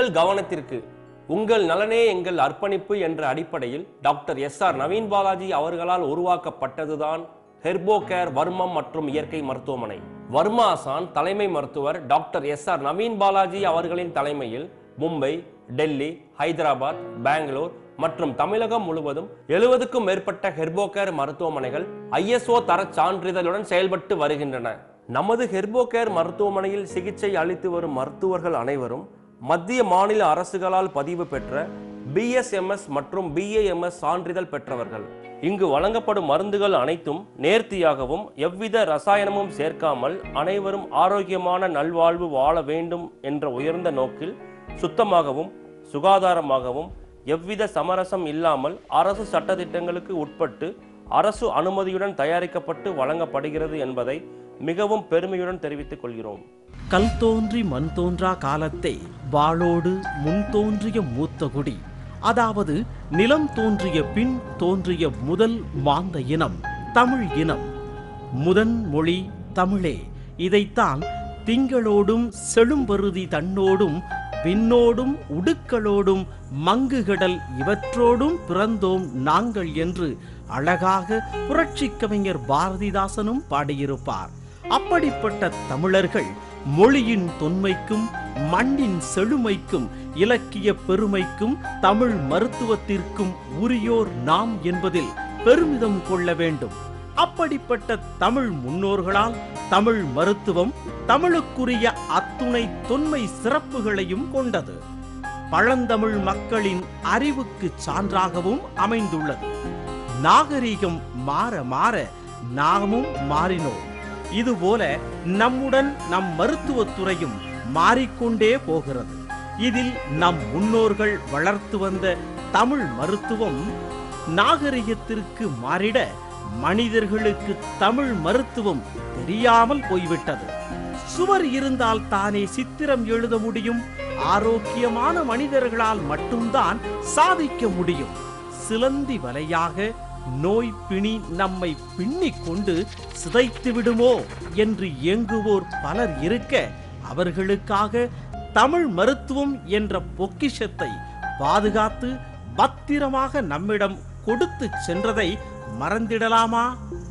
உங்கள் கவனத்திற்கு உங்கள் நலனே எங்கள் அர்ப்பணிப்பு என்ற அடிப்படையில் doctor S R Naveen Balaji அவர்களால் உருவாக்கப்பட்டதுதான் ஹெர்போ கேர் வர்மம் மற்றும் இயற்கை மருத்துவமனை வர்மா ஆசான் தலைமை மருத்துவர் doctor S R Naveen Balaji அவர்களின் தலைமையில் மும்பை டெல்லி ஹைதராபாத் பெங்களூர் மற்றும் தமிழகம் முழுவதும் எழுபதுக்கும் மேற்பட்ட ஹெர்போகேர் மருத்துவமனைகள் ஐஎஸ்ஓ தரச் சான்றிதழுடன் செயல்பட்டு வருகின்றன நமது ஹெர்போகேர் மருத்துவமனையில் சிகிச்சை அளித்து வரும் மருத்துவர்கள் அனைவரும் மத்திய மாநில அரசுகளால் பதிவு பெற்ற பிஎஸ்எம்எஸ் மற்றும் பிஏஎம்எஸ் சான்றிதழ் பெற்றவர்கள் இங்கு வழங்கப்படும் மருந்துகள் அனைத்தும் நேர்த்தியாகவும் எவ்வித ரசாயனமும் சேர்க்காமல் அனைவரும் ஆரோக்கியமான நல்வாழ்வு வாழ வேண்டும் என்ற உயர்ந்த நோக்கில் சுத்தமாகவும் சுகாதாரமாகவும் எவ்வித சமரசம் இல்லாமல் அரசு சட்டதிட்டங்களுக்கு உட்பட்டு அரசு அனுமதியுடன் தயாரிக்கப்பட்டு வழங்கப்படுகிறது என்பதை மிகவும் பெருமையுடன் தெரிவித்துக் கொள்கிறோம் கல் தோன்றி மண் தோன்றா காலத்தை வாளோடு முன் தோன்றிய மூத்த குடி அதாவது நிலம் தோன்றிய பின் தோன்றிய முதல் மாந்த இனம் தமிழ் இனம் முதன் மொழி தமிழே இதைத்தான் திங்களோடும் செழும்பருதி தன்னோடும் விண்ணோடும் உடுக்களோடும் மங்குகடல் இவற்றோடும் பிறந்தோம் நாங்கள் என்று அழகாக புரட்சிக் கவிஞர் பாரதிதாசனும் பாடியிருப்பார் அப்படிப்பட்ட தமிழர்கள் மொழியின் தொன்மைக்கும் மண்ணின் செழுமைக்கும் இலக்கிய பெருமைக்கும் தமிழ் மருத்துவத்திற்கும் உரியோர் நாம் என்பதில் பெருமிதம் கொள்ள வேண்டும் அப்படிப்பட்ட தமிழ் முன்னோர்களால் தமிழ் மருத்துவம் தமிழுக்குரிய அத்துணை தொன்மை சிறப்புகளையும் கொண்டது பழந்தமிழ் மக்களின் அறிவுக்கு சான்றாகவும் அமைந்துள்ளது நாகரிகம் மாற மாற நாமும் மாறினோம் இதுபோல நம்முடன் நம் மருத்துவத்துறையும் மாறிக்கொண்டே போகிறது இதில் நம் முன்னோர்கள் வளர்த்து வந்த தமிழ் மருத்துவம் நாகரிகத்திற்கு மாறிட மனிதர்களுக்கு தமிழ் மருத்துவம் தெரியாமல் போய்விட்டது சுவர் இருந்தால் தானே சித்திரம் எழுத முடியும் ஆரோக்கியமான மனிதர்களால் மட்டும்தான் சாதிக்க முடியும் சிலந்தி வலையாக நோய் பிணி நம்மை பின்னிக் கொண்டு சிதைத்து விடுமோ என்று ஏங்குவோர் பலர் இருக்க அவர்களுக்காக தமிழ் மருத்துவம் என்ற பொக்கிஷத்தை பாதுகாத்து பத்திரமாக நம்மிடம் கொடுத்து சென்றதை மறந்திடலாமா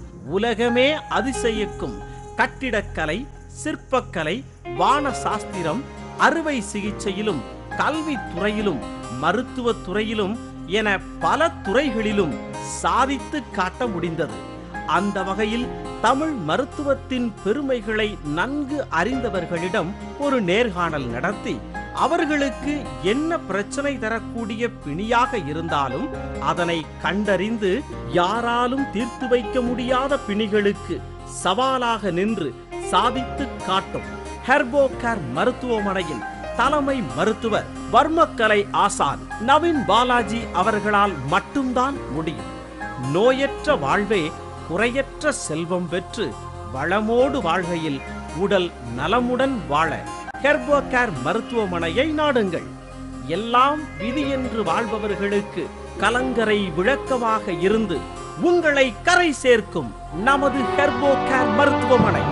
உலகமே அதிசயிக்கும் கட்டிடக்கலை சிற்பக்கலை வான சாஸ்திரம் அறுவை சிகிச்சையிலும் கல்வி துறையிலும் மருத்துவ துறையிலும் என பல துறைகளிலும் சாதித்து காட்ட முடிந்தது அந்த வகையில் தமிழ் மருத்துவத்தின் பெருமைகளை நன்கு அறிந்தவர்களிடம் ஒரு நேர்காணல் நடத்தி அவர்களுக்கு என்ன பிரச்சனை தரக்கூடிய பிணியாக இருந்தாலும் அதனை கண்டறிந்து யாராலும் தீர்த்து வைக்க முடியாத பிணிகளுக்கு சவாலாக நின்று சாதித்து காட்டும் ஹெர்போ கேர் மருத்துவமனையின் தலைமை மருத்துவர் வர்மக்கலை ஆசான் நவீன் பாலாஜி அவர்களால் மட்டும்தான் முடியும் நோயற்ற வாழ்வே குறையற்ற செல்வம் பெற்று வளமோடு வாழ்கையில் உடல் நலமுடன் வாழ ஹெர்போ கேர் மருத்துவமனையை நாடுங்கள் எல்லாம் விதி என்று வாழ்பவர்களுக்கு கலங்கரை விளக்கமாக இருந்து உங்களை கரை சேர்க்கும் நமது ஹெர்போ கேர் மருத்துவமனை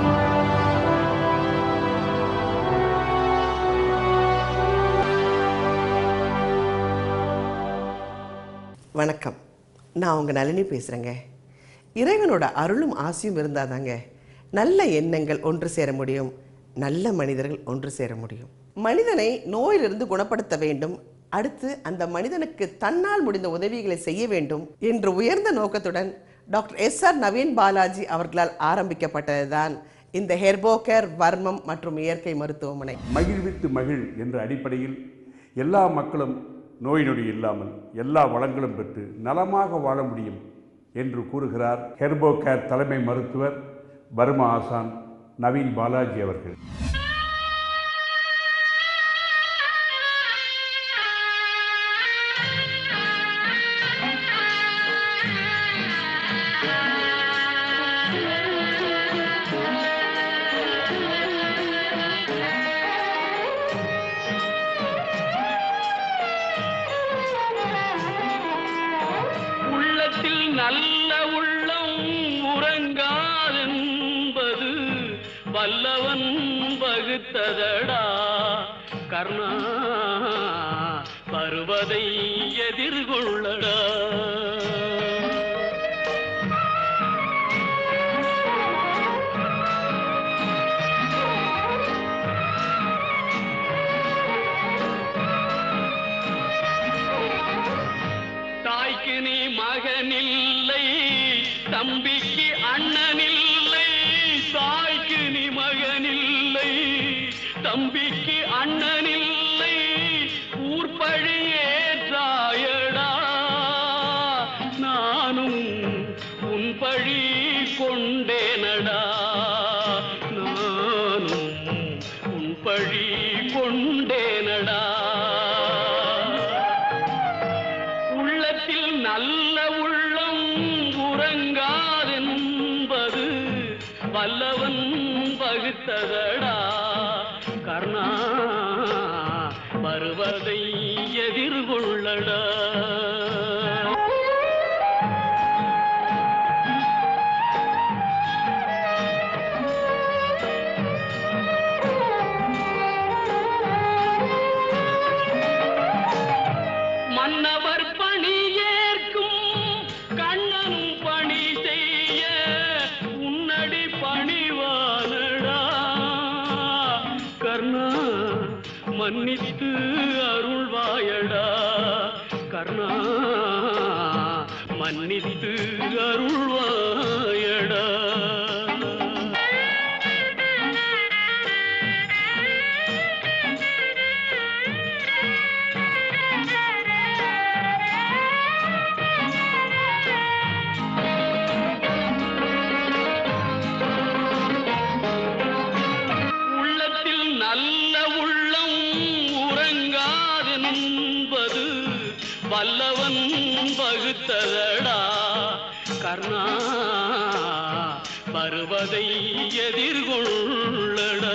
வணக்கம் நான் உங்கள் நளினி பேசுகிறேங்க இறைவனோட அருளும் ஆசையும் இருந்தாதாங்க நல்ல எண்ணங்கள் ஒன்று சேர முடியும் நல்ல மனிதர்கள் ஒன்று சேர முடியும் மனிதனை நோயிலிருந்து குணப்படுத்த வேண்டும் அடுத்து அந்த மனிதனுக்கு தன்னால் முடிந்த உதவிகளை செய்ய வேண்டும் என்ற உயர்ந்த நோக்கத்துடன் doctor S R Naveen Balaji அவர்களால் ஆரம்பிக்கப்பட்டதுதான் இந்த ஹெர்போகேர் வர்மம் மற்றும் இயற்கை மருத்துவமனை மகிழ்வித்து மகிழ் என்ற அடிப்படையில் எல்லா மக்களும் நோய் நொடி இல்லாமல் எல்லா வளங்களும் பெற்று நலமாக வாழ முடியும் என்று கூறுகிறார் ஹெர்போ கேர் தலைமை மருத்துவர் பர்மா ஆசான் நவீன் பாலாஜி அவர்கள் உள்ளத்தில் நல்ல உள்ளம் உறங்காதென்பது வல்லவன் வகுத்ததடா கர்ணா வருவதை எதிர்கொள்ளடா தாய்க்கு நீ மகனில்லை தம்பிக்கு அண்ணனில்லை தாய்க்கு நீ மகனில்லை தம்பிக்கு அண்ணனில்லை ஊர்பழி ஏற்றாயடா நானும் உன் பழி கொண்டேனடா நானும் உன் பழி கொண்டேனடா உள்ளத்தில் நல்ல உள்ளம் உறங்காதென்பது வல்லவன் பகுத்ததடா கர்ணா வருவதை எதிர்கொள்ளடா மன்னவர் பணி ஏற்கும் கண்ணனும் பணி செய்ய உன்னடி பணிவானடா கர்ணா மன்னித்து அருள்வாயடா கர்ணா மன்னித்து அருள்வாயடா உள்ளத்தில் நல்ல உள்ளம் உறங்காதென்பது வல்லவன் பகுத்ததடா கர்ணா வருவதை எதிர்கொள்ளடா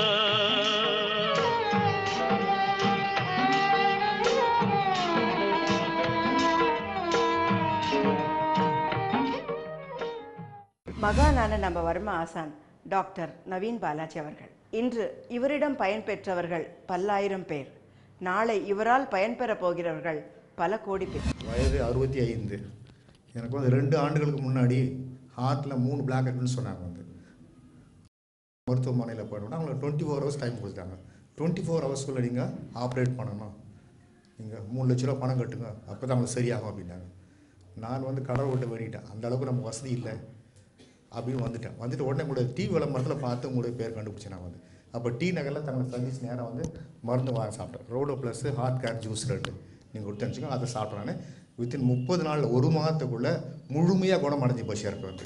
மகானான நம்ம வர்ம ஆசான் டாக்டர் நவீன் பாலாஜி அவர்கள் இன்று இவரிடம் பயன்பெற்றவர்கள் பல்லாயிரம் பேர் நாளை இவரால் பயன்பெறப் போகிறவர்கள் பல கோடி பேர் வயது அறுபத்தி ஐந்து எனக்கு வந்து ரெண்டு ஆண்டுகளுக்கு முன்னாடி ஹார்ட்டில் மூணு பிளாக் இருக்குன்னு சொன்னாங்க வந்து மருத்துவமனையில் போனோம்னா அவங்களுக்கு டுவெண்ட்டி ஃபோர் ஹவர்ஸ் டைம் கொடுத்தாங்க டுவெண்ட்டி ஃபோர் ஹவர்ஸ்க்குள்ளே நீங்கள் ஆப்ரேட் பண்ணணும் நீங்கள் மூணு லட்ச ரூபா பணம் கட்டுங்க அப்போ தான் உங்களுக்கு சரியாகும் அப்படின்னாங்க நான் வந்து கடவுள் விட்டு வேண்டிட்டேன் அந்த அளவுக்கு நமக்கு வசதி இல்லை அப்படின்னு வந்துட்டேன் வந்துட்டு உடனே கூட டீ விளம்பரத்தில் பார்த்து உங்களுடைய பேர் கண்டுபிடிச்சேன் நான் வந்து அப்போ டீ நகரில் தங்களை சந்திச்சு நேரம் வந்து மருந்து வாங்க சாப்பிட்டேன் ரோடோ ப்ளஸ் ஹார்ட் கேர் ஜூஸ் ரெண்டு நீங்கள் கொடுத்து அனுப்பிச்சுங்க அதை சாப்பிட்டேன் நான் வித்தின் முப்பது நாளில் ஒரு மாதத்துக்குள்ளே முழுமையாக குணம் அடைஞ்சு போச்சு எனக்கு வந்து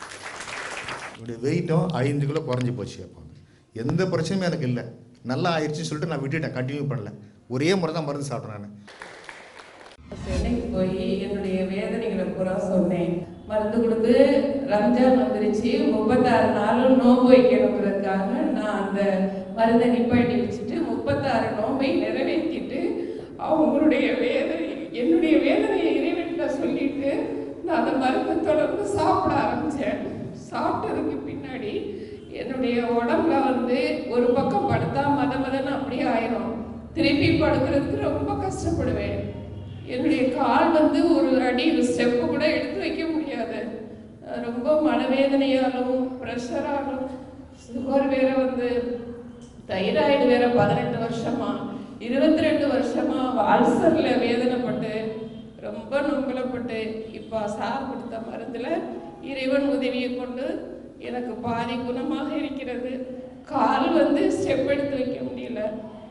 என்னுடைய வெயிட்டும் ஐந்து கிலோ குறைஞ்சி போச்சு அப்போ வந்து எந்த பிரச்சனையும் எனக்கு இல்லை நல்லா ஆயிடுச்சுன்னு சொல்லிட்டு நான் விட்டுட்டேன் கண்டினியூ பண்ணல ஒரே முறை தான் மருந்து சாப்பிட்டேன் நான் சென்னைக்கு போய் என்னுடைய வேதனைகளை பூரா சொன்னேன் மருந்து கொடுத்து ரம்ஜான் வந்துருச்சு முப்பத்தாறு நாளும் நோன்பு வைக்கணுங்கிறதுக்காக நான் அந்த மருந்தை நிப்பாட்டி வச்சுட்டு முப்பத்தாறு நோன்பை நிறைவேற்றிட்டு அவங்களுடைய வேதனை என்னுடைய வேதனையை இறைவன்கிட்ட சொல்லிட்டு நான் அந்த மருந்தை தொடர்ந்து சாப்பிட ஆரம்பித்தேன் சாப்பிட்டதுக்கு பின்னாடி என்னுடைய உடம்புல வந்து ஒரு பக்கம் படுத்தா மத மதன்னு அப்படியே ஆயிரும் திருப்பி படுக்கிறதுக்கு ரொம்ப கஷ்டப்படுவேன் என்னுடைய கால் வந்து ஒரு அடி ஸ்டெப்பு கூட எடுத்து வைக்க முடியாது அஹ் ரொம்ப மனவேதனையாலும் ப்ரெஷராலும் சுகர் வேற வந்து தைராய்டு வேற பதினெட்டு வருஷமா இருபத்தி ரெண்டு வருஷமா அல்சர்ல வேதனைப்பட்டு ரொம்ப நொங்கலப்பட்டு இப்போ சார் கொடுத்த மருந்துல இறைவன் உதவியை கொண்டு எனக்கு பாதி குணமாக இருக்கிறது கால் வந்து ஸ்டெப் எடுத்து வைக்க முடியல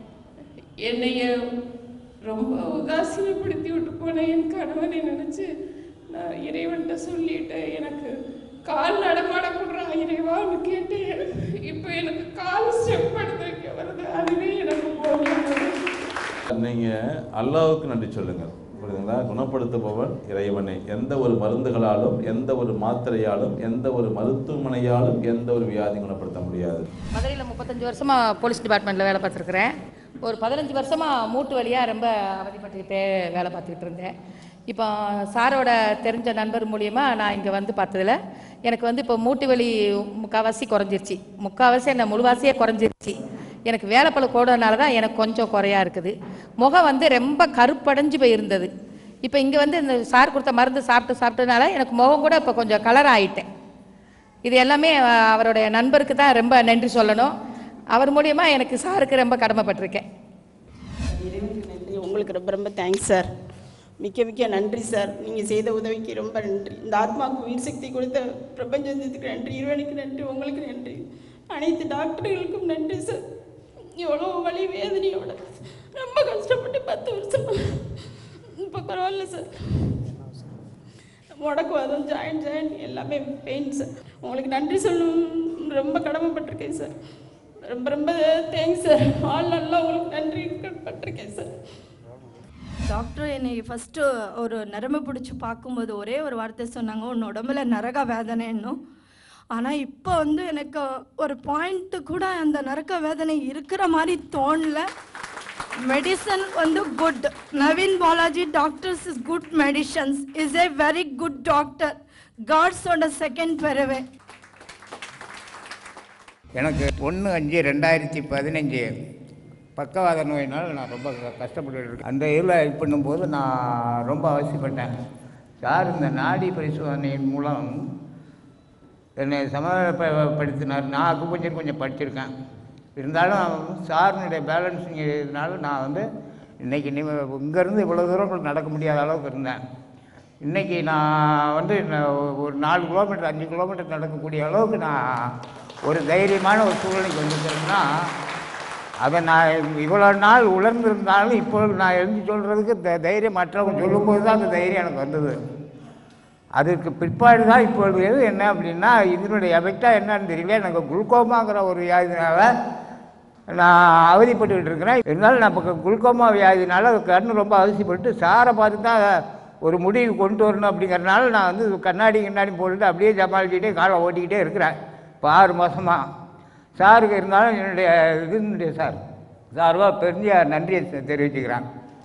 என்னைய ரொம்ப உதாசீனப்படுத்தி விட்டு போன என் கணவனை நினைச்சு நான் இறைவன்கிட்ட சொல்லிட்டு எனக்கு கால் நடமாட கொடுறான் இறைவான்னு கேட்டேன் இப்போ எனக்கு கால் ஸ்டெப் எடுத்து வைக்க வருது அதுவே எனக்கு போதும் நீங்கள் அல்லாவுக்கு நன்றி சொல்லுங்கள் புரியுதுங்களா குணப்படுத்துபவன் இறைவனை எந்த ஒரு மருந்துகளாலும் எந்த ஒரு மாத்திரையாலும் எந்த ஒரு மருத்துவமனையாலும் எந்த ஒரு வியாதியும் குணப்படுத்த முடியாது மதுரையில் முப்பத்தஞ்சு வருஷமாக போலீஸ் டிபார்ட்மெண்ட்டில் வேலை பார்த்துருக்குறேன் ஒரு பதினஞ்சு வருஷமாக மூட்டு வழியாக ரொம்ப அவதிப்பட்டுக்கிட்டே வேலை பார்த்துக்கிட்டு இருந்தேன் இப்போ சாரோட தெரிஞ்ச நண்பர் மூலியமாக நான் இங்கே வந்து பார்த்ததுல எனக்கு வந்து இப்போ மூட்டு வலி முக்கால்வாசி குறைஞ்சிருச்சு முக்கால்வாசி என்ன முழுவாசியே குறைஞ்சிருச்சு எனக்கு வேலைப்பழு கூடனால தான் எனக்கு கொஞ்சம் குறையா இருக்குது முகம் வந்து ரொம்ப கருப்படைஞ்சு போயிருந்தது இப்போ இங்கே வந்து இந்த சார் கொடுத்த மருந்து சாப்பிட்டு சாப்பிட்டதுனால எனக்கு முகம் கூட இப்போ கொஞ்சம் கலர் ஆயிட்டேன் இது எல்லாமே அஹ், அவருடைய நண்பருக்கு தான் ரொம்ப நன்றி சொல்லணும் அவர் மூலியமா எனக்கு சாருக்கு ரொம்ப கடமைப்பட்டிருக்கேன் இறைவனுக்கு நன்றி உங்களுக்கு ரொம்ப ரொம்ப தேங்க்ஸ் சார் மிக்க மிக்க நன்றி சார் நீங்கள் செய்த உதவிக்கு ரொம்ப நன்றி இந்த ஆத்மாவுக்கு உயிர் சக்தி கொடுத்த பிரபஞ்சத்துக்கு நன்றி இறைவனுக்கு நன்றி உங்களுக்கு நன்றி அனைத்து டாக்டர்களுக்கும் நன்றி சார் எவ்வளோ வலி வேதனையோட ரொம்ப கஷ்டப்பட்டு பத்து வருஷம் இப்போ பரவாயில்ல சார் முடக்குவாதம் ஜாயின் ஜாயின் எல்லாமே பெயின் சார் உங்களுக்கு நன்றி சொல்லணும் ரொம்ப கடமைப்பட்டிருக்கேன் சார் ரொம்ப ரொம்ப தேங்க்ஸ் சார் ஆள் நல்லா உங்களுக்கு நன்றி பட்டிருக்கேன் சார் டாக்டர் என்னை ஃபஸ்ட்டு ஒரு நரம்பு பிடிச்சி பார்க்கும்போது ஒரே ஒரு வார்த்தை சொன்னாங்க உன் உடம்புல நரக வேதனைன்னும் ஆனால் இப்போ வந்து எனக்கு ஒரு பாயிண்ட்டு கூட அந்த நரக்க வேதனை இருக்கிற மாதிரி தோணல மெடிசன் வந்து good Naveen Balaji doctors is good medicines is a very good doctor காட்ஸோட செகண்ட் பெறவே எனக்கு ஒன்று அஞ்சு ரெண்டாயிரத்தி பதினஞ்சு பக்கவாத நோயினால் நான் ரொம்ப க- கஷ்டப்பட்டுட்டு இருக்கேன் அந்த இதில் இது பண்ணும்போது நான் ரொம்ப அவசியப்பட்டேன் சார் இந்த நாடி பரிசோதனையின் மூலம் என்னை சமாதானப்படுத்தினார் நான் அக்குபஞ்சர் கொஞ்சம் படிச்சிருக்கேன் இருந்தாலும் சாரினுடைய பேலன்ஸிங் இதனால நான் வந்து இன்றைக்கி நீ இங்கேருந்து இவ்வளோ தூரம் நடக்க முடியாத அளவுக்கு இருந்தேன் இன்றைக்கி நான் வந்து நான் ஒரு நாலு கிலோமீட்டர் அஞ்சு கிலோமீட்டர் நடக்கக்கூடிய அளவுக்கு நான் ஒரு தைரியமான ஒரு சூழ்நிலைக்கு வந்துட்டேன்னா அதை நான் இவ்வளோ நாள் உணர்ந்திருந்தாலும் இப்போ நான் எழுந்து சொல்கிறதுக்கு த தைரியம் மற்றவங்க சொல்லும்போது தான் அந்த தைரியம் எனக்கு வந்தது அதுக்கு பிற்பாடு தான் இப்பொழுது எது என்ன அப்படின்னா இதனுடைய எஃபெக்டாக என்னன்னு தெரியல எனக்கு குளுக்கோமாங்கிற ஒரு வியாதினால நான் அவதிப்பட்டுக்கிட்டு இருக்கிறேன் இருந்தாலும் நான் இப்போ குளுக்கோமா வியாதினால கண்ணு ரொம்ப அவசியப்பட்டு சாரை பார்த்து தான் ஒரு முடிவு கொண்டு வரணும் அப்படிங்கிறனால நான் வந்து கண்ணாடி கண்ணாடி போட்டுட்டு அப்படியே சமாளிச்சுட்டே காலை ஓட்டிக்கிட்டே இருக்கிறேன் இப்போ ஆறு மாதமாக சாருக்கு இருந்தாலும் என்னுடைய இதனுடைய சார் சார்பாக பெரிய நன்றியை தெ- தெரிவிச்சுக்கிறேன்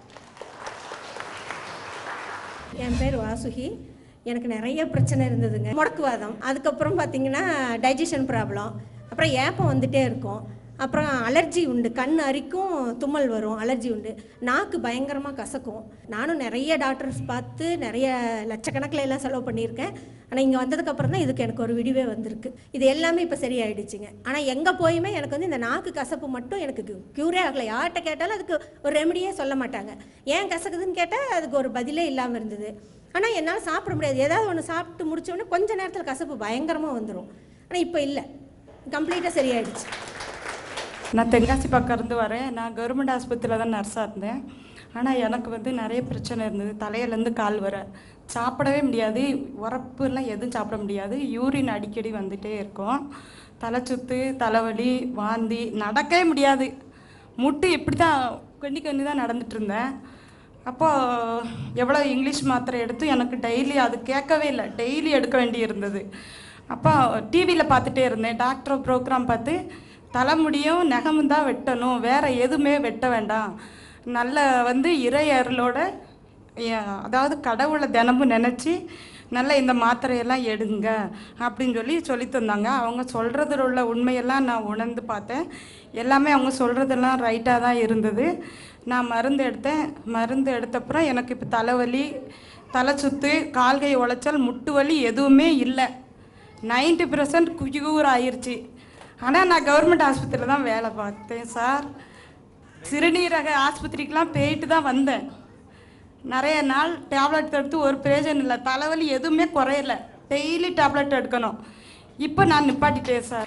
என் பேர் வாசுகி எனக்கு நிறைய பிரச்சனை இருந்ததுங்க முடக்குவாதம் அதுக்கப்புறம் பார்த்தீங்கன்னா டைஜஷன் ப்ராப்ளம் அப்புறம் ஏப்பம் வந்துட்டே இருக்கும் அப்புறம் அலர்ஜி உண்டு கண் அரிக்கும் தும்மல் வரும் அலர்ஜி உண்டு நாக்கு பயங்கரமாக கசக்கும் நானும் நிறைய டாக்டர்ஸ் பார்த்து நிறைய லட்சக்கணக்கில் எல்லாம் செலவு பண்ணியிருக்கேன் ஆனால் இங்கே வந்ததுக்கப்புறம் தான் இதுக்கு எனக்கு ஒரு விடிவே வந்திருக்கு இது எல்லாமே இப்போ சரியாயிடுச்சுங்க ஆனால் எங்கே போயுமே எனக்கு வந்து இந்த நாக்கு கசப்பு மட்டும் எனக்கு க்யூரே ஆகலை யார்கிட்ட கேட்டாலும் அதுக்கு ஒரு ரெமடியே சொல்ல மாட்டாங்க ஏன் கசக்குதுன்னு கேட்டால் அதுக்கு ஒரு பதிலே இல்லாமல் இருந்தது ஆனால் என்னால் சாப்பிட முடியாது ஏதாவது ஒன்று சாப்பிட்டு முடிச்ச உடனே கொஞ்ச நேரத்தில் கசப்பு பயங்கரமாக வந்துடும் ஆனால் இப்போ இல்லை கம்ப்ளீட்டாக சரியாயிடுச்சு நான் தென்காசி பக்கம் இருந்து வரேன் நான் கவர்மெண்ட் ஆஸ்பத்திரியில் தான் நர்ஸாக இருந்தேன் ஆனால் எனக்கு வந்து நிறைய பிரச்சனை இருந்தது தலையிலேருந்து கால் வர சாப்பிடவே முடியாது உரப்புலாம் எதுவும் சாப்பிட முடியாது யூரின் அடிக்கடி வந்துட்டே இருக்கும் தலை சுத்து தலைவலி வாந்தி நடக்கவே முடியாது முட்டு இப்படி தான் கொண்டி கொண்டி தான் நடந்துட்டு இருந்தேன் அப்போ எவ்வளோ இங்கிலீஷ் மாத்திரை எடுத்து எனக்கு டெய்லி அது கேட்கவே இல்லை டெய்லி எடுக்க வேண்டி இருந்தது அப்போ டிவியில் பார்த்துட்டே இருந்தேன் டாக்டர் ப்ரோக்ராம் பார்த்து தலைமுடியும் நகமும் தான் வெட்டணும் வேற எதுவுமே வெட்ட வேண்டாம் நல்ல வந்து இறையர்களோட ஏ- அதாவது கடவுளை தினமும் நினச்சி நல்ல இந்த மாத்திரையெல்லாம் எடுங்க அப்படின்னு சொல்லி சொல்லி தந்தாங்க அவங்க சொல்கிறதுல உள்ள உண்மையெல்லாம் நான் உணர்ந்து பார்த்தேன் எல்லாமே அவங்க சொல்கிறதெல்லாம் ரைட்டாக தான் இருந்தது நான் மருந்து எடுத்தேன் மருந்து எடுத்தப்புறம் எனக்கு இப்போ தலைவலி தலை சுத்து கால்கை உளைச்சல் முட்டு வலி எதுவுமே இல்லை நைன்டி பர்சன்ட் குயூர் ஆயிருச்சு ஆனால் நான் கவர்மெண்ட் ஆஸ்பத்திரியில் தான் வேலை பார்த்தேன் சார் சிறுநீரக ஆஸ்பத்திரிக்கெலாம் போயிட்டு தான் வந்தேன் நிறைய நாள் டேப்லெட் எடுத்து ஒரு பிரயோஜனம் இல்லை தலைவலி எதுவுமே குறையல டெய்லி டேப்லெட் எடுக்கணும் இப்போ நான் நிப்பாட்டிட்டேன் சார்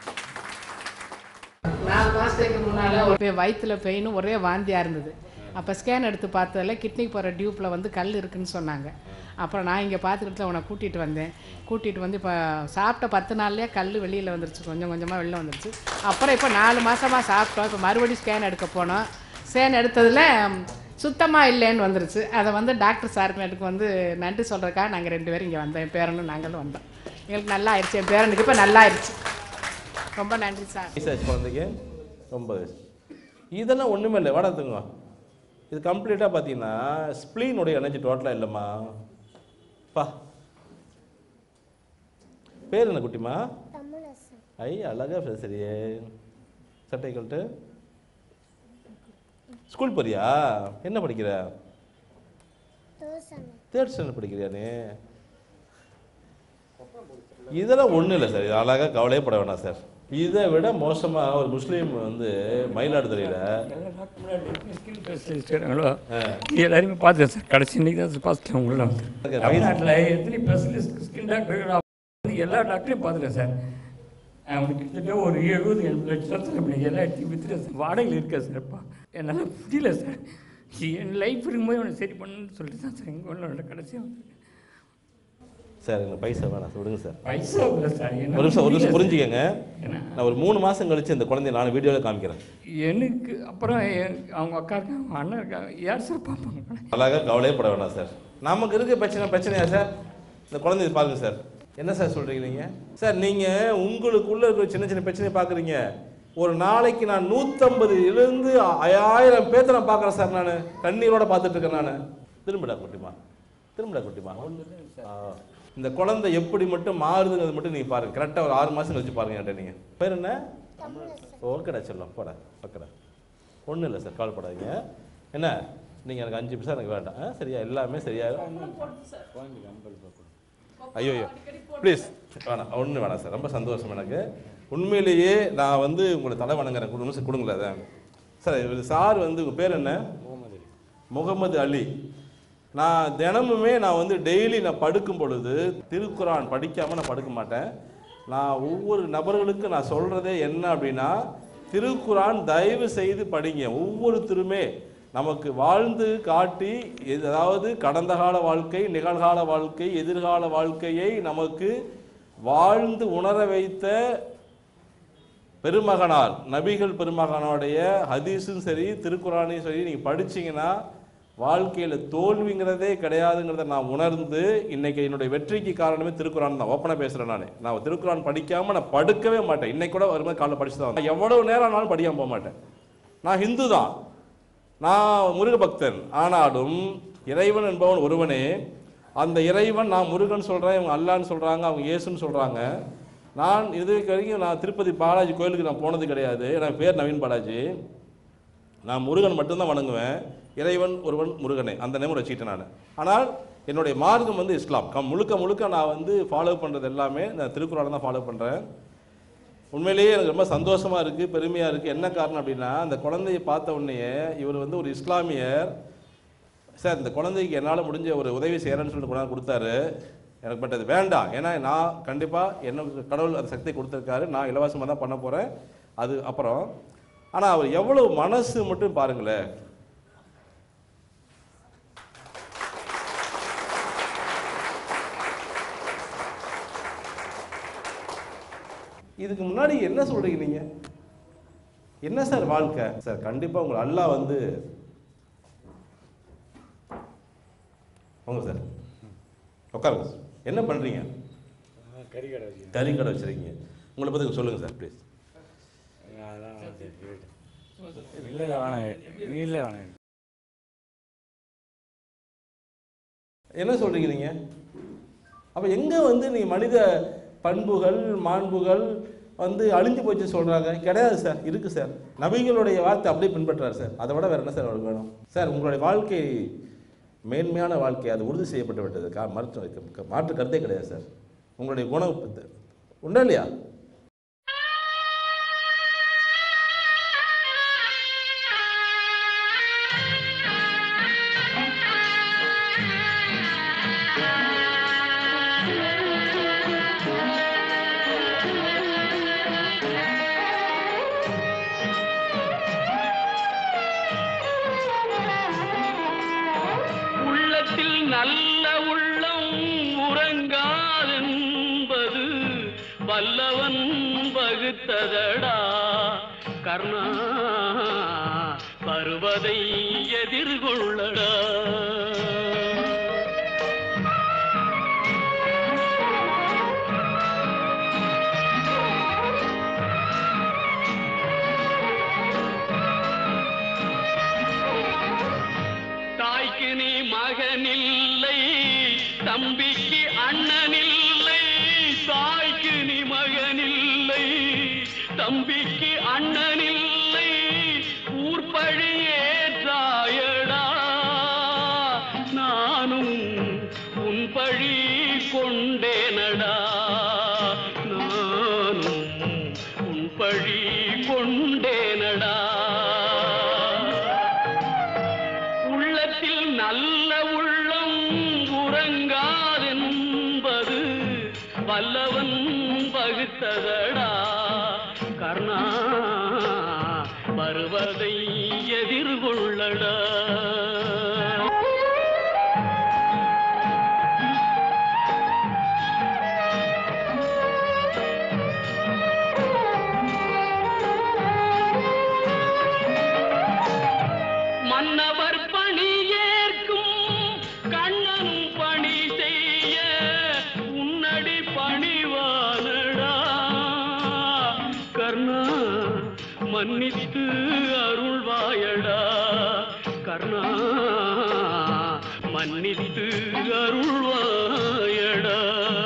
நாலு மாதத்துக்கு முன்னால் ஒரு வயிற்றில் பெயினும் ஒரே வாந்தியாக இருந்தது அப்போ ஸ்கேன் எடுத்து பார்த்ததில் கிட்னிக்கு போகிற டியூப்பில் வந்து கல் இருக்குன்னு சொன்னாங்க அப்புறம் நான் இங்கே பார்த்துக்கிட்டு உன்னை கூட்டிகிட்டு வந்தேன் கூட்டிகிட்டு வந்து இப்போ சாப்பிட்ட பத்து நாள்லேயே கல் வெளியில் வந்துருச்சு கொஞ்சம் கொஞ்சமாக வெளில வந்துருச்சு அப்புறம் இப்போ நாலு மாதமாக சாப்பிட்டோம் இப்போ மறுபடியும் ஸ்கேன் எடுக்க போனோம் ஸ்கேன் எடுத்ததில் சுத்தமாக இல்லைன்னு வந்துருச்சு அதை வந்து டாக்டர் சார்மேட்டுக்கு வந்து நன்றி சொல்கிறதுக்காக நாங்கள் ரெண்டு பேரும் இங்கே வந்தோம் என் பேரனும் நாங்களும் வந்தோம் எங்களுக்கு நல்லா ஆயிடுச்சு என் பேரனுக்கு இப்போ நல்லா ஆயிடுச்சு ரொம்ப நன்றி சார் வயசாச்சு குழந்தைக்கு ரொம்ப வயசு இதெல்லாம் ஒன்றுமே இல்லை வடத்துங்க இது கம்ப்ளீட்டாக பார்த்தீங்கன்னா ஸ்ப்ளீனுடைய எனர்ஜி டோட்டலாக இல்லைம்மா பா பேர் என்ன குட்டிமா ஐ அழகா பேசுறியே சட்டை கழட்டு ஸ்கூல் போறியா என்ன படிக்கிற தேர்ட் ஸ்டாண்டர்ட் படிக்கிறியா நீ இதெல்லாம் ஒன்றும் இல்லை சார் இது அழகாக கவலையே பட வேணாம் சார் இதை விட மோசமாக ஒரு முஸ்லீம் வந்து மயிலாடுதுறையில் ஸ்கில் ஸ்பெஷலிஸ்ட் இருக்காங்களோ எல்லாருமே பார்த்தேன் சார் கடைசி இன்னைக்கு தான் பார்த்துட்டேன் உங்களை வந்து வயசு- தமிழ்நாட்டில் எத்தனை ஸ்பெஷலிஸ்ட் ஸ்கில் டாக்டர் எல்லா டாக்டரையும் பார்த்துட்டேன் சார் அவனுக்கு கிட்டத்தட்ட ஒரு எழுபது எண்பது லட்சத்தில் பண்ணி எல்லா இடத்தையும் வித்துட்டேன் சார் வாடகையில் இருக்கேன் சார் இப்போ என்னால் முடியல சார் என் லைஃப் இருக்கும்போது அவனை சரி பண்ணுன்னு சொல்லிட்டு தான் சார் எங்கள் உள்ள கடைசியாக வந்து சார் எனக்கு பைசா வேணாம் சார் விடுங்க சார் பைசா இல்லை சார் என்ன ஒரு நிமிஷம் ஒரு நிமிஷம் முடியல புரிஞ்சுக்கங்க என்ன? நான் ஒரு மூணு மாதம் கழிச்சு இந்த குழந்தைய நான் வீடியோவில் காமிக்கிறேன் எனக்கு அப்புறம் என் அவங்க அக்கா இருக்காங்க அவங்க அண்ணன் இருக்காங்க யார் சார் பார்ப்பாங்க அழகாக கவலையே பட வேணாம் சார் நமக்கு இருக்க பிரச்சனை பிரச்சனையா சார் இந்த குழந்தைய பாருங்க சார் என்ன சார் சொல்றீங்க நீங்க சார் நீங்க உங்களுக்குள்ள இருக்கிற சின்ன சின்ன பிரச்சனையை பார்க்குறீங்க ஒரு நாளைக்கு நான் நூற்றம்பதுலேருந்து ஆயிரம் பேர்த்த நான் பார்க்குறேன் சார் நான் கண்ணீரோட பார்த்துட்டு இருக்கேன் நான் திரும்பிடா குட்டிமா திரும்பிடா குட்டிமா ஆ. இந்த குழந்தை எப்படி மட்டும் மாறுதுங்கிறது மட்டும் நீங்கள் பாருங்க கரெக்டாக ஒரு ஆறு மாதம் கழிச்சு பாருங்க என்கிட்ட நீங்கள் பேர் என்ன ஓகேடா செல்லம் போடா ஓகேடா ஒன்றும் இல்லை சார் கவலைப்படாதீங்க என்ன நீங்கள் எனக்கு அஞ்சு பைசா எனக்கு வேண்டாம் ஆ, சரியா எல்லாமே சரியாயிரும் ஐயோ ஐயோ ப்ளீஸ் வேணாம் ஒன்றும் வேணாம் சார் ரொம்ப சந்தோஷம் எனக்கு உண்மையிலேயே நான் வந்து உங்களை தலை வணங்குறேன் ஒரு நிமிஷம் கொடுங்களேன் அதை. சார் இவர் சார் வந்து உங்கள் பேர் என்ன முகமது அலி நான் தினமுமே நான் வந்து டெய்லி நான் படுக்கும் பொழுது திருக்குரான் படிக்காமல் நான் படுக்க மாட்டேன் நான் ஒவ்வொரு நபர்களுக்கு நான் சொல்கிறதே என்ன அப்படின்னா திருக்குரான் தயவு செய்து படிங்க ஒவ்வொருத்தருமே நமக்கு வாழ்ந்து காட்டி எது- அதாவது கடந்த கால வாழ்க்கை நிகழ்கால வாழ்க்கை எதிர்கால வாழ்க்கையை நமக்கு வாழ்ந்து உணர வைத்த பெருமகனார் நபிகள் பெருமகனுடைய ஹதீஸும் சரி திருக்குறானையும் சரி நீங்கள் படிச்சீங்கன்னா வாழ்க்கையில் தோல்விங்கிறதே கிடையாதுங்கிறத நான் உணர்ந்து இன்னைக்கு என்னுடைய வெற்றிக்கு காரணமே திருக்குறான் தான் ஓப்பனாக பேசுகிறேன் நான் நான் திருக்குறான் படிக்காமல் நான் படுக்கவே மாட்டேன் இன்னைக்கு கூட வரும்போது காலைல படிச்சு தான் வந்தேன். எவ்வளவு நேரம் ஆனாலும் படிக்காமல் போக மாட்டேன் நான் ஹிந்து தான் நான் முருக பக்தன் ஆனாலும் இறைவன் என்பவன் ஒருவனே அந்த இறைவன் நான் முருகன் சொல்கிறேன் இவங்க அல்லான்னு சொல்கிறாங்க அவங்க இயேசுன்னு சொல்கிறாங்க நான் இது வரைக்கும் நான் திருப்பதி பாலாஜி கோயிலுக்கு நான் போனது கிடையாது எனக்கு பேர் நவீன் பாலாஜி நான் முருகன் மட்டும்தான் வணங்குவேன் இறைவன் ஒருவன் முருகனே அந்த நேம் வச்சுக்கிட்டேன் நான் ஆனால் என்னுடைய மார்க்கம் வந்து இஸ்லாம் கம் முழுக்க முழுக்க நான் வந்து ஃபாலோ பண்ணுறது எல்லாமே நான் திருக்குறளை தான் ஃபாலோ பண்ணுறேன் உண்மையிலேயே எனக்கு ரொம்ப சந்தோஷமாக இருக்குது பெருமையாக இருக்குது என்ன காரணம் அப்படின்னா அந்த குழந்தையை பார்த்த உடனேயே இவர் வந்து ஒரு இஸ்லாமியர் சார் இந்த குழந்தைக்கு என்னால் முடிஞ்ச ஒரு உதவி செய்கிறேன்னு சொல்லிட்டு கொண்டாந்து கொடுத்தாரு எனக்கு பட் அது வேண்டாம் ஏன்னா நான் கண்டிப்பாக எனக்கு கடவுள் அந்த சக்தி கொடுத்துருக்காரு நான் இலவசமாக தான் பண்ண போகிறேன் அது அப்புறம் ஆனால் அவர் எவ்வளவு மனசு மட்டும் பாருங்களேன் இதுக்கு முன்னாடி என்ன சொல்றீங்க நீங்க என்ன சார் வாழ்க்கை சார் கண்டிப்பா உங்களை அல்லாஹ் வந்து வாங்க சார் உட்காருங்க சார். என்ன பண்றீங்க கறி கடை வச்சு கறி கடை வச்சிருக்கீங்க உங்களை பத்தி கொஞ்சம் சொல்லுங்க சார் ப்ளீஸ் இல்லை வேணாம் இல்லை வேணாம் என்ன சொல்றீங்க நீங்க அப்ப எங்க வந்து நீங்க மனித பண்புகள் மாண்புகள் வந்து அழிஞ்சு போச்சு சொல்றாங்க கிடையாது சார் இருக்கு சார் நபிகளுடைய வார்த்தை அப்படியே பின்பற்றாரு சார் அதை விட வேற என்ன சார் அவருக்கு வேணும் சார் உங்களுடைய வாழ்க்கை மேன்மையான வாழ்க்கை அது உறுதி செய்யப்பட்டு விட்டது கா மறுத்து மாற்று கருத்தே கிடையாது சார் உங்களுடைய குணம் உண்டா இல்லையா உள்ளத்தில் நல்ல உள்ளம் உறங்காதென்பது வல்லவன் வகுத்ததடா கர்ணா வருவதை எதிர்கொள்ளடா தாய்க்கு நீ மகனில்லை தம்பிக்கு அண்ணனில்லை தாய்க்கு நீ மகனில்லை தம்பிக்கு அண்ணனில்லை ஊர்பழி ஏற்றாயடா நானும் உன் பழி கொண்டேனடா நானும் உன் பழி கொண்டேனடா உள்ளத்தில் நல்ல உள்ளம் உறங்காதென்பது வல்லவன் பகுத்ததடா கர்ணா வருவதை எதிர்கொள்ளடா மன்னவர் பணி ஏற்கும் கண்ணனும் பணி செய்ய உன்னடி பணிவானடா கர்ணா மன்னித்து அருள்வாயடா கர்ணா மன்னித்து அருள்வாயடா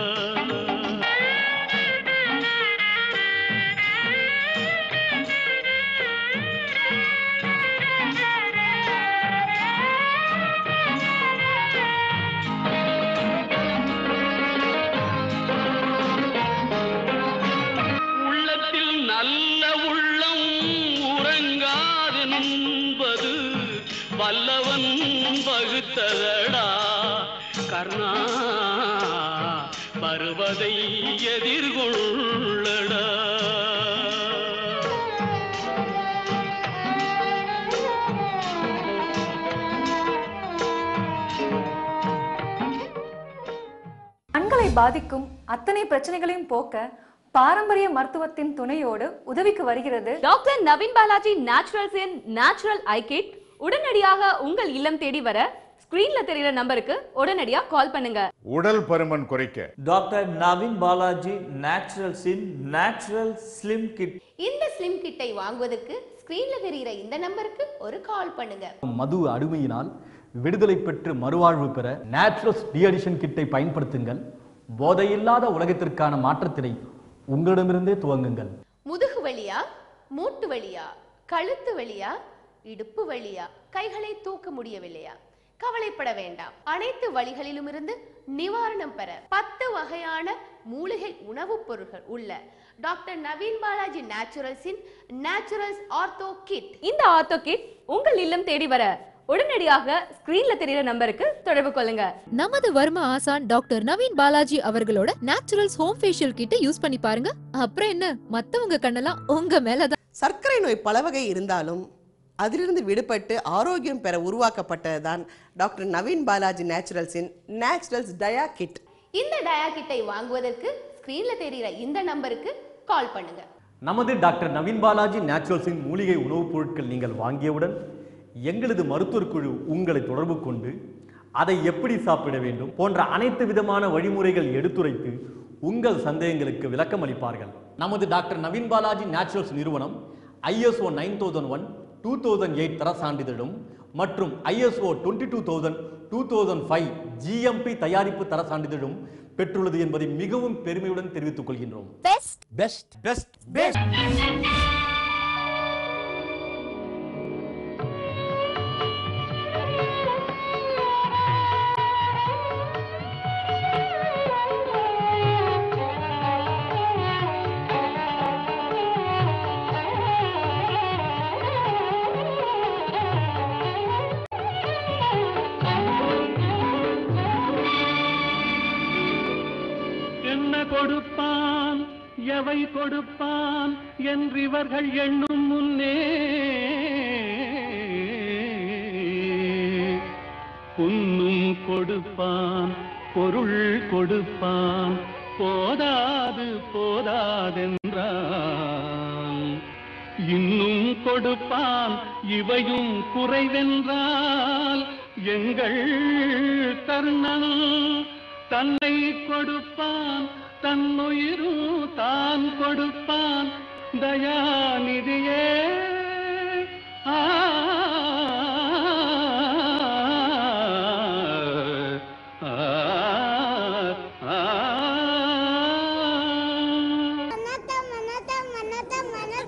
உள்ளத்தில் நல்ல உள்ளம் உறங்காதென்பது வல்லவன் வகுத்ததடா கர்ணா வருவதை எதிர்கொள்ளடா கண்களை பாதிக்கும் அத்தனை பிரச்சனைகளையும் போக்க பாரம்பரிய மருத்துவத்தின் துணையோடு உதவிக்கு வருகிறது doctor Naveen Balaji naturals in natural eye kit உடனடியாக உங்கள் இல்லம் தேடி வர ஸ்கிரீன்ல தெரியுற நம்பருக்கு உடனடியா கால் பண்ணுங்க உடல் பருமன் குறைக்க doctor Naveen Balaji naturals in natural slim kit இந்த ஸ்லிம் கிட்டை வாங்குவதற்கு ஸ்கிரீன்ல தெரிகிற இந்த நம்பருக்கு ஒரு கால் பண்ணுங்க மது அடிமையினால் விடுதலை பெற்று மறுவாழ்வு பெற நேச்சுரல்ஸ் டிஅடிஷன் கிட்டை பயன்படுத்துங்கள் போதையில்லாத உலகத்திற்கான மாற்றத்தினை உங்களிடமிருந்தே துவங்குங்கள் முதுகு வலியா மூட்டு வலியா கழுத்து வலியா இடுப்பு வலியா கைகளை தூக்க முடியவில்லையா கவலைப்பட வேண்டாம் அனைத்து வழிகளிலும் இருந்து நிவாரணம் பெற பத்து வகையான மூலிகை உணவுப் பொருட்கள் உள்ள டாக்டர் நவீன் பாலாஜி நேச்சுரல்ஸின் நேச்சுரல்ஸ் ஆர்த்தோ கிட் இந்த ஆர்த்தோ கிட் உங்கள் இல்லம் தேடி வர உடனடியாக ஸ்கிரீன்ல தெரியுற நம்பருக்கு தொடர்பு கொள்ளுங்க நமது வர்ம ஆசான் டாக்டர் நவீன் பாலாஜி அவர்களோட நேச்சுரல்ஸ் ஹோம் ஃபேஷியல் கிட்ட யூஸ் பண்ணி பாருங்க அப்புறம் என்ன மத்தவங்க கண்ணெல்லாம் உங்க மேலதான் சர்க்கரை நோய் பல வகை இருந்தாலும் அதிலிருந்து விடுபட்டு ஆரோக்கியம் பெற உருவாக்கப்பட்டதுதான் டாக்டர் நவீன் பாலாஜி நேச்சுரல்ஸின் நேச்சுரல்ஸ் டயா கிட் இந்த டயா கிட்டை வாங்குவதற்கு ஸ்கிரீன்ல தெரிகிற இந்த நம்பருக்கு கால் பண்ணுங்க நமது டாக்டர் நவீன் பாலாஜி நேச்சுரல்ஸின் மூலிகை உணவுப் பொருட்கள் நீங்கள் வாங்கியவுடன் எங்களது மருத்துவர் குழு உங்களை தொடர்பு கொண்டு அதை எப்படி சாப்பிட வேண்டும் போன்ற அனைத்து விதமான வழிமுறைகள் எடுத்துரைத்து உங்கள் சந்தேகங்களுக்கு விளக்கம் அளிப்பார்கள் நமது டாக்டர் நவீன் பாலாஜி நேச்சுரல்ஸ் நிறுவனம் ISO nine thousand one two thousand eight தர சான்றிதழும் மற்றும் ISO twenty two thousand two thousand five GMP தயாரிப்பு தர சான்றிதழும் பெற்றுள்ளது என்பதை மிகவும் பெருமையுடன் தெரிவித்துக் கொள்கின்றோம் பெஸ்ட் பெஸ்ட் பெஸ்ட் பெஸ்ட் என்ன கொடுப்பான் எவை கொடுப்பான் என்று இவர்கள் எண்ணும் முன்னே புன்னும் கொடுப்பான் பொருள் கொடுப்பான் போதாது போதாதென்றான் இன்னும் கொடுப்பான் இவையும் குறைவென்றால் எங்கள் கர்ணன் தன்னை கொடுப்பான் தன்னுயிரும் தான் கொடுப்பான் தயாநிதியே ஆ ஆ, ஆ, ஆ.